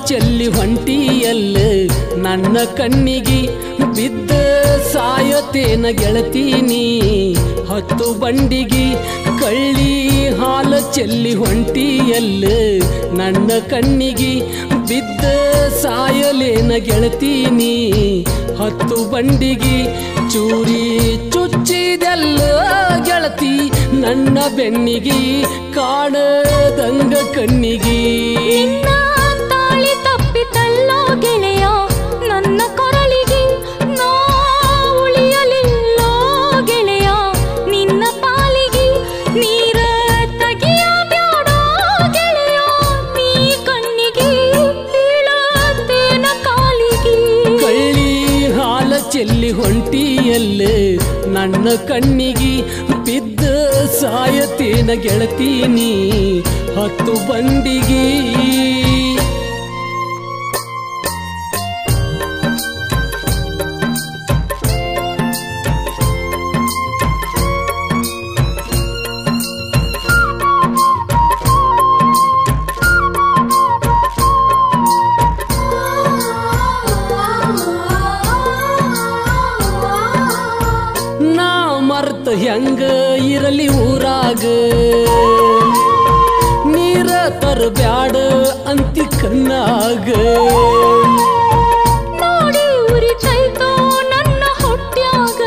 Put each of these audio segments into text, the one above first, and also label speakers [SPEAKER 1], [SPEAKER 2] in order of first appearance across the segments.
[SPEAKER 1] ಚೆಲ್ಲಿ ಹೊಂಟಿಯಲ್ಲ ನನ್ನ ಕಣ್ಣಿಗೆ ಬಿದ್ದ ಸಾಯತೇನ ಗೆಳತೀನಿ ಹತ್ತು ಬಂಡಿಗೆ ಕಳ್ಳಿ ಹಾಲ ಚೆಲ್ಲಿ ಹೊಂಟಿಯಲ್ಲ ನನ್ನ ಕಣ್ಣಿಗೆ ಬಿದ್ದ ಸಾಯಲೇನ ಗೆಳತೀನಿ ಹತ್ತು ಬಂಡಿಗೆ ಚೂರಿ ಚುಚ್ಚಿದೆಲ್ಲ ಗೆಳತಿ ನನ್ನ ಬೆನ್ನಿಗೆ ಕಾಣದಂಗ ಕಣ್ಣಿಗೆ
[SPEAKER 2] ನಿನ್ನ ತಾಳಿ ತಪ್ಪಿತಲ್ಲೋ ಗೆಳೆಯ ನನ್ನ ಕೊರಳಿಗೆ ನಾ ಉಳಿಯಲಿಲ್ಲೋ ಗೆಳೆಯ ನಿನ್ನ ಪಾಲಿಗೆ ನೀರ ತೆಗಿಯ ಬ್ಯಾಡೋ ಗೆಳೆಯ ನೀ ಕಣ್ಣಿಗೆ ಬೀಳತೇನ ಕಾಲಿಗೆ
[SPEAKER 1] ಕಳ್ಳಿ ಹಾಲ ಚೆಲ್ಲಿ ಹೊಂಟಿಯಲ್ಲ ನನ್ನ ಕಣ್ಣಿಗೆ ಬಿದ್ದ ಸಾಯತೇನ ಗೆಳತೀನಿ ಹತ್ತು ಬಂಡಿಗೆ ನಾ ಮರ್ತ ಹೆಂಗ ಇರಲಿ ಊರಾಗ ನೀರ ತರಬ್ಯಾಡ ಅಂತಿ ಕಣ್ಣಾಗ
[SPEAKER 2] ನೋಡಿ ಉರಿತೈತೋ ನನ್ನ ಹೊಟ್ಯಾಗ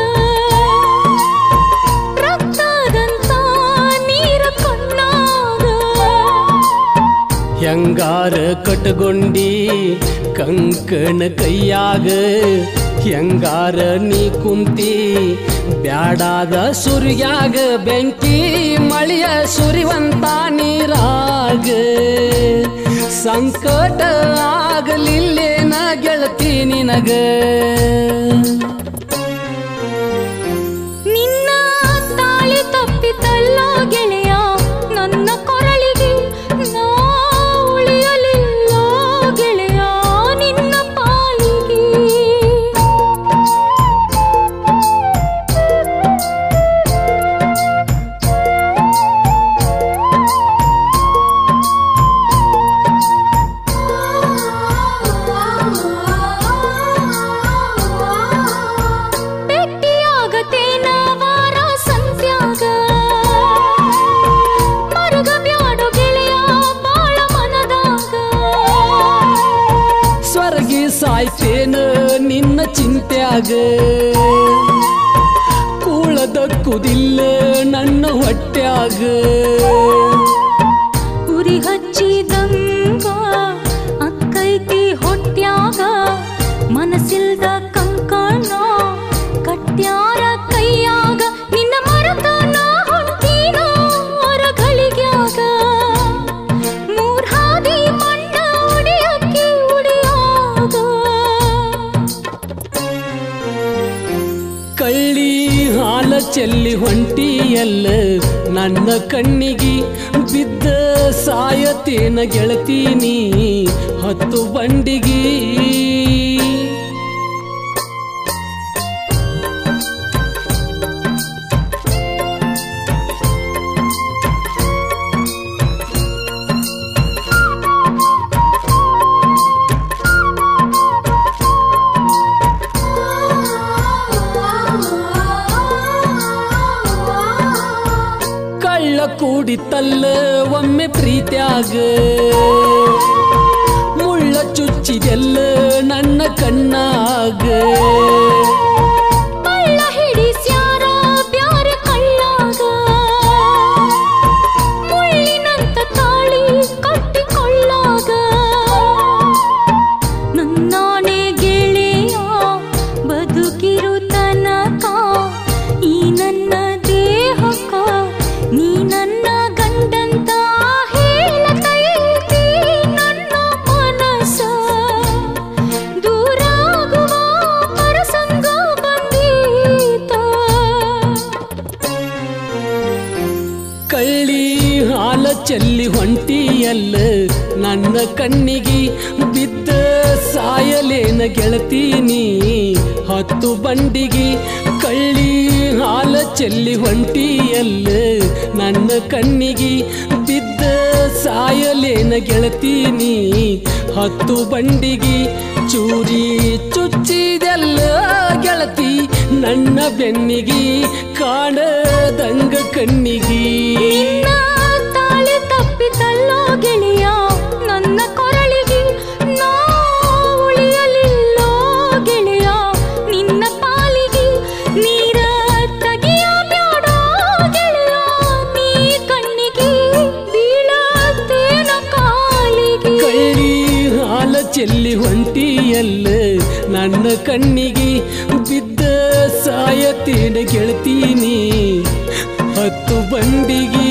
[SPEAKER 2] ರಕ್ತದಂತ ನೀರ ಕಣ್ಣಾಗ
[SPEAKER 1] ಹೆಂಗಾರ ಕಟ್ಕೊಂಡಿ ಕಂಕಣ ಕೈಯಾಗ ಹೆಂಗಾರ ನೀ ಕುಂತಿ ಬ್ಯಾಡಾದ ಸುರಿಯಾಗ ಬೆಂಕಿ ಮಳೆಯ ಸುರಿವಂತ ನೀರಾಗ ಸಂಕಟ ಆಗಲಿಲ್ಲೇನ ಗೆಳತಿ ನಿನಗ
[SPEAKER 2] ನಿನ್ನ ತಾಳಿ ತಪ್ಪಿತಲ್ಲೋ ಗೆಳೆಯ ನನ್ನ ಕೊರಳಿಗೆ ನಾ ಉಳಿಯಲಿಲ್ಲೋ ಗೆಳೆಯ ನಿನ್ನ ಪಾಲಿಗೆ ಭೇಟಿಯಾಗತೇನ ವಾರ ಸಂತ್ಯಾಗ ಮರುಗ ಬ್ಯಾಡೋ ಗೆಳೆಯ ಬಾಳ ಮನದಾಗ
[SPEAKER 1] ಸ್ವರ್ಗಿ ಸಾಯ್ತೇನ ನಿನ್ನ ಚಿಂತ್ಯಾಗ ಕೂಳದಕ್ಕುದಿಲ್ಲ ನನ್ನ ಹೊಟ್ಯಾಗ
[SPEAKER 2] ಉರಿ ಹಚ್ಚಿದಂಗ ಅಕ್ಕೈತಿ ಹೊಟ್ಯಾಗ ಮನಸ್ಸಿಲ್ದ ಕಂಕಣ ಕಟ್ಯಾರ ಕೈಯಾಗ ನಿನ್ನ ಮರತ ನಾ ಹೊಂಟೀನ ಹೊರಗಳಿಗ್ಯಾಗ ಮೂರ್ ಹಾದಿ ಮಣ್ಣ ಉಡಿಯಕ್ಕೆ ಉಡಿಯಾಗ
[SPEAKER 1] ಕಳ್ಳಿ ಹಾಲ ಚೆಲ್ಲಿ ಹೊಂಟಿಯಲ್ಲ ನನ್ನ ಕಣ್ಣಿಗೆ ಬಿದ್ದ ಸಾಯತೇನ ಗೆಳತೀನಿ ಹತ್ತು ಬಂಡಿಗೆ ಕಳ್ಳ ಕೂಡಿತಲ್ಲ ಒಮ್ಮೆ ಪ್ರೀತ್ಯಾಗ ಮುಳ್ಳ ಚುಚ್ಚಿದೆಲ್ಲ ನನ್ನ ಕಣ್ಣಾಗ
[SPEAKER 2] ಕಳ್ಳ ಹಿಡಿಸ್ಯಾರ ಬ್ಯಾರೆ ಕಳ್ಳಾಗ ಮುಳ್ಳಿನಂತ ತಾಳಿ ಕಟ್ಟಿಕೊಳ್ಳಾಗ ನನ್ನಾಣೆ ಗೆಳೆಯ ಬದುಕಿರು ತನಕ ಈ ನನ್ನ ದೇಹಕ್ಕ ನೀ ನನ್ನ ಗಂಡಂತ ಹೇಳತೈತಿ ನನ್ನ ಮನಸ್ಸ ದೂರಾಗುವ ಪ್ರಸಂಗ ಬಂದೀತ
[SPEAKER 1] ಕಳ್ಳಿ ಹಾಲ ಚೆಲ್ಲಿ ಹೊಂಟಿಯಲ್ಲ ನನ್ನ ಕಣ್ಣಿಗೆ ಬಿದ್ದ ಸಾಯಲೇನ ಗೆಳತೀನಿ ಹತ್ತು ಬಂಡಿಗೆ ಕಳ್ಳಿ ಹಾಲ ಚೆಲ್ಲಿ ಹೊಂಟಿಯಲ್ಲ ನನ್ನ ಕಣ್ಣಿಗೆ ಬಿದ್ದ ಸಾಯಲೇನ ಗೆಳತೀನಿ ಹತ್ತು ಬಂಡಿಗಿ ಚೂರಿ ಚುಚ್ಚಿದೆಲ್ಲ ಗೆಳತಿ ನನ್ನ ಬೆನ್ನಿಗಿ ಕಾಣದಂಗ ಕಣ್ಣಿಗಿ
[SPEAKER 2] ನಿನ್ನ ತಾಳೆ ತಪ್ಪಿತಲ್ಲೋ ಗೆಳೆಯ ನನ್ನ ಕೊರಳಿಗೆ ನಾ ಉಳಿಯಲಿಲ್ಲೋ ಗೆಳೆಯ ನಿನ್ನ ಪಾಲಿಗೆ ನೀರ ತಗಿಯ ಬ್ಯಾಡೋ ಗೆಳೆಯ ನೀ ಕಣ್ಣಿಗೆ ಬೀಳತ್ತೇನ ಕಾಲಿಗೆ
[SPEAKER 1] ಕಳ್ಳಿ ಹಾಲ ಚೆಲ್ಲಿ ಹೊಂಟಿಯಲ್ಲ ನನ್ನ ಕಣ್ಣಿಗೆ ಬಿದ್ದ ಸಾಯತೇನ ಗೆಳತೀನಿ ಹತ್ತು ಬಂಡಿಗೆ